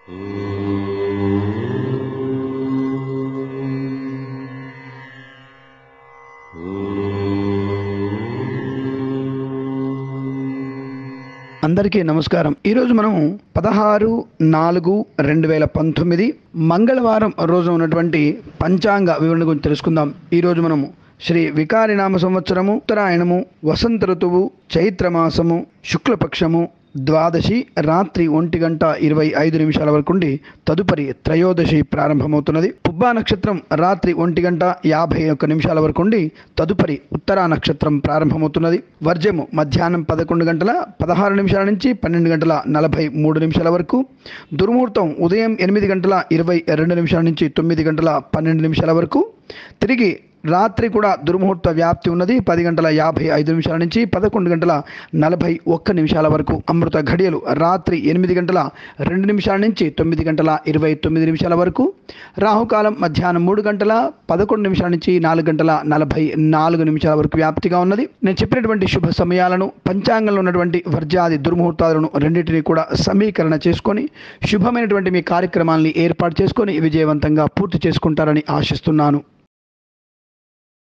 అందరికీ నమస్కారం ఈరోజు మనం పదహారు నాలుగు రెండు వేల పంతొమ్మిది మంగళవారం రోజు ఉన్నటువంటి పంచాంగ వివరణ గురించి తెలుసుకుందాం ఈరోజు మనము శ్రీ వికారినామ సంవత్సరము ఉత్తరాయణము వసంత ఋతువు చైత్రమాసము శుక్లపక్షము ద్వాదశి రాత్రి ఒంటి గంట ఇరవై ఐదు నిమిషాల వరకు ఉండి తదుపరి త్రయోదశి ప్రారంభమవుతున్నది పుబ్బా నక్షత్రం రాత్రి ఒంటి గంట యాభై ఒక్క నిమిషాల వరకు ఉండి తదుపరి ఉత్తరా నక్షత్రం ప్రారంభమవుతున్నది వర్జము మధ్యాహ్నం పదకొండు గంటల పదహారు నిమిషాల నుంచి పన్నెండు గంటల నలభై మూడు నిమిషాల వరకు దుర్ముహూర్తం ఉదయం ఎనిమిది గంటల ఇరవై రెండు నిమిషాల నుంచి తొమ్మిది గంటల పన్నెండు నిమిషాల వరకు తిరిగి రాత్రి కూడా దుర్ముహూర్త వ్యాప్తి ఉన్నది పది గంటల యాభై ఐదు నిమిషాల నుంచి పదకొండు గంటల నలభై ఒక్క నిమిషాల వరకు అమృత ఘడియలు రాత్రి ఎనిమిది గంటల రెండు నిమిషాల నుంచి తొమ్మిది గంటల ఇరవై తొమ్మిది నిమిషాల వరకు రాహుకాలం మధ్యాహ్నం మూడు గంటల పదకొండు నిమిషాల నుంచి నాలుగు గంటల నలభై నాలుగు నిమిషాల వరకు వ్యాప్తిగా ఉన్నది నేను చెప్పినటువంటి శుభ సమయాలను పంచాంగంలో ఉన్నటువంటి వర్జాది దుర్ముహూర్తాలను రెండింటినీ కూడా సమీకరణ చేసుకొని శుభమైనటువంటి మీ కార్యక్రమాల్ని ఏర్పాటు చేసుకొని విజయవంతంగా పూర్తి చేసుకుంటారని ఆశిస్తున్నాను